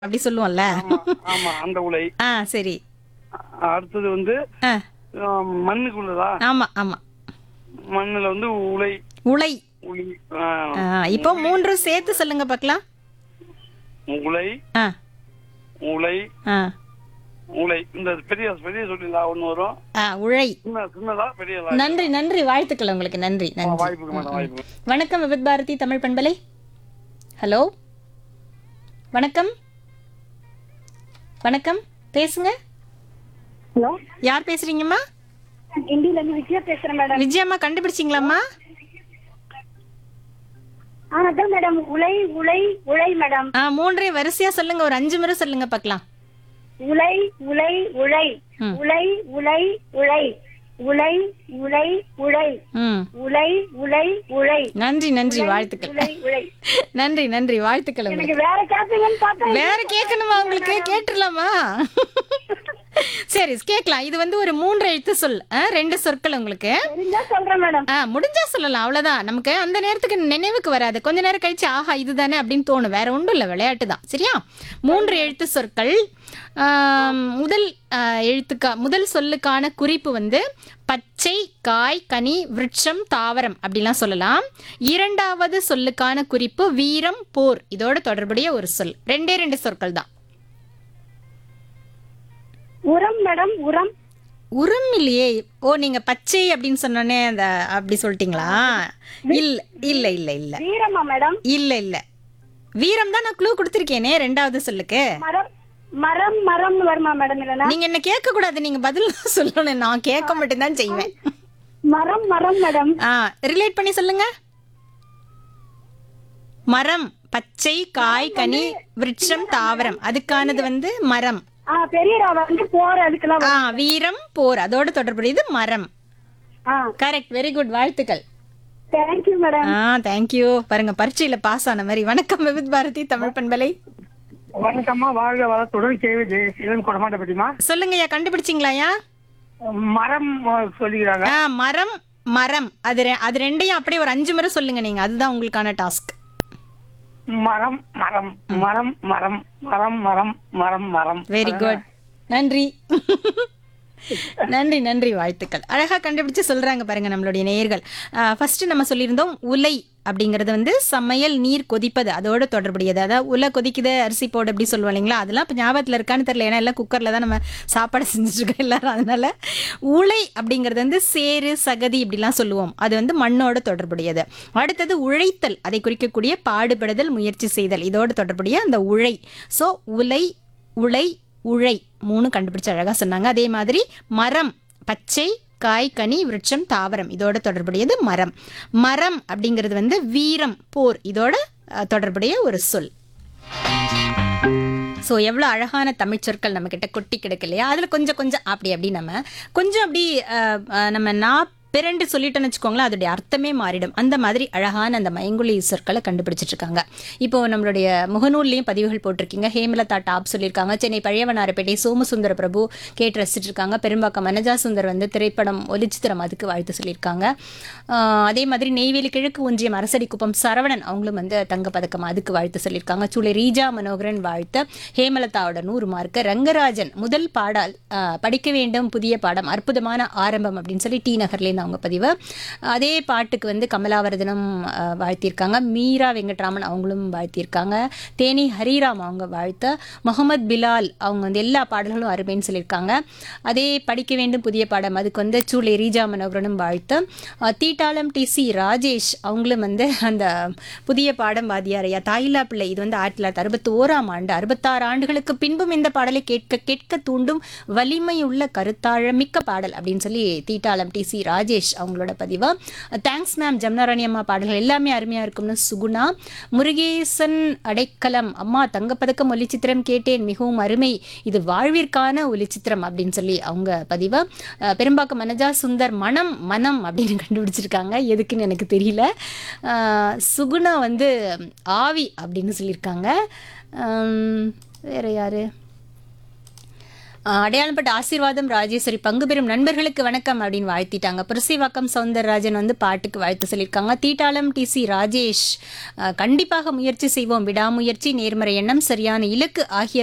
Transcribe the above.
அப்படி சொல்லுவோம்ல ஆமா ஆமா அந்த உலை ஆ சரி அடுத்தது வந்து ஆ ஆ, மண்ணுக்கு உள்ளதா ஆமா ஆமா மண்ணுல வந்து உலை உலை உளி ஆ, ஆ, இப்போ மூன்று சேர்த்து சொல்லுங்க பார்க்கலாம் உலை ஆ உலை ஆ உலை இந்த பெரிய பெரிய சொல்லிங்களா ஒண்ணு வரும் ஆ உழை சின்ன சின்னதா பெரிய நன்றி நன்றி வாழ்த்துக்கள் உங்களுக்கு நன்றி நன்றி வாய்ப்புக்கு மேடம் வாய்ப்பு வணக்கம் விபத் பாரதி தமிழ் பண்பலை ஹலோ வணக்கம் வணக்கம் பேசுங்க ஹலோ யார் பேசுறீங்கம்மா இந்தியில இருந்து விஜயா பேசுறேன் மேடம் விஜயம்மா கண்டுபிடிச்சிங்களாம்மா ஆ அதான் மேடம் உலை உலை உலை மேடம் ஆ மூன்றே வரிசையா சொல்லுங்க ஒரு அஞ்சு முறை சொல்லுங்க பார்க்கலாம் உலை உலை உலை ம். உலை உலை உலை உலை உலை உலை ம் உலை உலை உலை நன்றி நன்றி வாழ்த்துக்கள் உலை உலை நன்றி நன்றி வாழ்த்துக்கள் உங்களுக்கு எனக்கு வேற கேப்பீங்கன்னு பார்த்தேன் வேற கேட்கணுமா உங்களுக்கு கேட்டுடலாமா சரி கேட்கலாம் இது வந்து ஒரு மூன்று எழுத்து சொல் ஆ, ரெண்டு சொற்கள் உங்களுக்கு தெரிஞ்சா சொல்றேன் மேடம் ஆ முடிஞ்சா சொல்லலாம் அவ்வளவுதான் நமக்கு அந்த நேரத்துக்கு நினைவுக்கு வராது கொஞ்ச நேரம் கழிச்சு ஆஹா இதுதானே அப்படின்னு தோணும் வேற ஒன்றும் இல்லை விளையாட்டு தான் சரியா மூன்று எழுத்து சொற்கள் ஆம், முதல் ஆ, எழுத்துக்கா முதல் சொல்லுக்கான குறிப்பு வந்து பச்சை காய் கனி விருட்சம் தாவரம் அப்படிலாம் சொல்லலாம் இரண்டாவது சொல்லுக்கான குறிப்பு வீரம் போர் இதோட தொடர்புடைய ஒரு சொல் ரெண்டே ரெண்டு சொற்கள் தான் உரம் மேடம் உரம் உரம் இல்லையே ஓ நீங்க பச்சை அப்படின்னு சொன்னோன்னே அந்த அப்படி சொல்லிட்டீங்களா இல்ல இல்ல இல்ல இல்ல வீரமா மேடம் இல்ல இல்ல வீரம் தான் நான் க்ளூ கொடுத்துருக்கேனே ரெண்டாவது சொல்லுக்கு மரம் மரம் மரம் வருமா மேடம் இல்லனா நீங்க என்ன கேட்க கூடாது நீங்க பதில் தான் சொல்லணும் நான் கேட்க மட்டும் தான் செய்வேன் மரம் மரம் மேடம் ஆ ரிலேட் பண்ணி சொல்லுங்க மரம் பச்சை காய் கனி விருட்சம் தாவரம் அதுக்கானது வந்து மரம் ஆ பெரிய ராவா வந்து போற அதுக்கெல்லாம் ஆ வீரம் போர் அதோட தொடர்புடையது மரம் ஆ கரெக்ட் வெரி குட் வாழ்த்துக்கள் தேங்க்யூ மேடம் ஆ தேங்க்யூ பாருங்க பரீட்சையில பாஸ் ஆன மாதிரி வணக்கம் விவித் பாரதி தமிழ் பண்பலை வணக்கம்மா வாழ்க வளத்துடன் கேவி ஜெயசீலன் கொடமாட்ட பற்றிமா சொல்லுங்கய்யா கண்டுபிடிச்சிங்களாயா மரம் சொல்லிக்கிறாங்க ஆ மரம் மரம் அது ரெ- அது ரெண்டையும் அப்படியே ஒரு அஞ்சு முறை சொல்லுங்க நீங்க அதுதான் உங்களுக்கான டாஸ்க் மரம் மரம் மரம் மரம் மரம் மரம் மரம் மரம் வெரி குட் நன்றி நன்றி நன்றி வாழ்த்துக்கள் அழகா கண்டுபிடிச்சு சொல்றாங்க பாருங்க நம்மளுடைய நேயர்கள் ஃபர்ஸ்ட் நம்ம சொல்லியிருந்தோம் உலை அப்படிங்கிறது வந்து சமையல் நீர் கொதிப்பது அதோட தொடர்புடையது அதாவது உலை கொதிக்குது அரிசி போடு அப்படி சொல்லுவோம் இல்லைங்களா அதெல்லாம் இப்போ ஞாபகத்தில் இருக்கான்னு தெரியல ஏன்னா எல்லாம் குக்கரில் தான் நம்ம சாப்பாடு செஞ்சுட்டு இருக்கோம் எல்லாரும் அதனால உலை அப்படிங்கிறது வந்து சேறு சகதி இப்படிலாம் சொல்லுவோம் அது வந்து மண்ணோட தொடர்புடையது அடுத்தது உழைத்தல் அதை குறிக்கக்கூடிய பாடுபடுதல் முயற்சி செய்தல் இதோட தொடர்புடைய அந்த உழை ஸோ உலை உழை உழை மூணு கண்டுபிடிச்சு அழகா சொன்னாங்க அதே மாதிரி மரம் பச்சை காய் கனி விருட்சம் தாவரம் இதோட தொடர்புடையது மரம் மரம் அப்படிங்கிறது வந்து வீரம் போர் இதோட அஹ், தொடர்புடைய ஒரு சொல் ஸோ எவ்வளோ அழகான தமிழ் சொற்கள் நம்ம கிட்ட கொட்டி கிடக்கு இல்லையா அதில் கொஞ்சம் கொஞ்சம் அப்படி அப்படி நம்ம கொஞ்சம் அப்படி அஹ், அஹ், நம்ம நான் பிறண்டு சொல்லிட்டோன்னு வச்சுக்கோங்களேன் அதோடைய அர்த்தமே மாறிடும் அந்த மாதிரி அழகான அந்த மயங்குழி சொற்களை கண்டுபிடிச்சிட்டு இருக்காங்க இப்போ நம்மளுடைய முகநூல்லையும் பதிவுகள் போட்டிருக்கீங்க ஹேமலதா டாப் சொல்லியிருக்காங்க சென்னை பழையவனாரப்பேட்டை சோமசுந்தர பிரபு கேட்டு ரசிச்சிட்டு இருக்காங்க பெரும்பாக்கம் மனஜா சுந்தர் வந்து திரைப்படம் ஒலிச்சித்திரம் அதுக்கு வாழ்த்து சொல்லியிருக்காங்க ஆஹ் அதே மாதிரி நெய்வேலி கிழக்கு ஒன்றியம் அரசடி குப்பம் சரவணன் அவங்களும் வந்து தங்கப்பதக்கம் அதுக்கு வாழ்த்து சொல்லியிருக்காங்க சூளை ரீஜா மனோகரன் வாழ்த்து ஹேமலதாவோட நூறு மார்க்கு ரங்கராஜன் முதல் பாடல் ஆஹ் படிக்க வேண்டும் புதிய பாடம் அற்புதமான ஆரம்பம் அப்படின்னு சொல்லி டி நகர்லேருந்து அவங்க பதிவு அதே பாட்டுக்கு வந்து கமலாவர்தனம் ஆஹ் வாழ்த்தியிருக்காங்க மீரா வெங்கட்ராமன் அவங்களும் வாழ்த்தியிருக்காங்க தேனி ஹரிராம் அவங்க வாழ்த்து முகமது பிலால் அவங்க வந்து எல்லா பாடல்களும் அருமைன்னு சொல்லியிருக்காங்க அதே படிக்க வேண்டும் புதிய பாடம் அதுக்கு வந்து சூளை ரீஜா மனோகரனும் வாழ்த்து ஆஹ் தீட்டாளம் டி சி ராஜேஷ் அவங்களும் வந்து அந்த புதிய பாடம் வாதியாரையா தாயில்லா பிள்ளை இது வந்து ஆயிரத்தி தொள்ளாயிரத்தி அறுபத்தி ஓராம் ஆண்டு அறுபத்தாறு ஆண்டுகளுக்கு பின்பும் இந்த பாடலை கேட்க கேட்க தூண்டும் வலிமையுள்ள கருத்தாழ மிக்க பாடல் அப்படின்னு சொல்லி தீட்டாளம் டி சி ராஜேஷ் அவங்களோட பதிவு தேங்க்ஸ் மேம் ஜம்னாராணி அம்மா பாடல்கள் எல்லாமே அருமையா இருக்கும்னு சுகுணா முருகேசன் அடைக்கலம் அம்மா தங்கப்பதக்கம் ஒலிச்சித்திரம் கேட்டேன் மிகவும் அருமை இது வாழ்விற்கான ஒலிச்சித்திரம் அப்படின்னு சொல்லி அவங்க பதிவு அஹ் பெரும்பாக்கம் மனஜா சுந்தர் மனம் மனம் அப்படின்னு கண்டுபிடிச்சிருக்காங்க எதுக்குன்னு எனக்கு தெரியல அஹ் சுகுணா வந்து ஆவி அப்படின்னு சொல்லியிருக்காங்க அம், வேற யாரு ஆஹ் அடையாளப்பட்ட ஆசீர்வாதம் ராஜேஸ்வரி பங்கு பெறும் நண்பர்களுக்கு வணக்கம் அப்படின்னு வாழ்த்திட்டாங்க புரசிவாக்கம் சவுந்தரராஜன் வந்து பாட்டுக்கு வாழ்த்து சொல்லியிருக்காங்க தீட்டாளம் டி சி ராஜேஷ் ஆஹ் கண்டிப்பாக முயற்சி செய்வோம் விடாமுயற்சி நேர்மறை எண்ணம் சரியான இலக்கு ஆகிய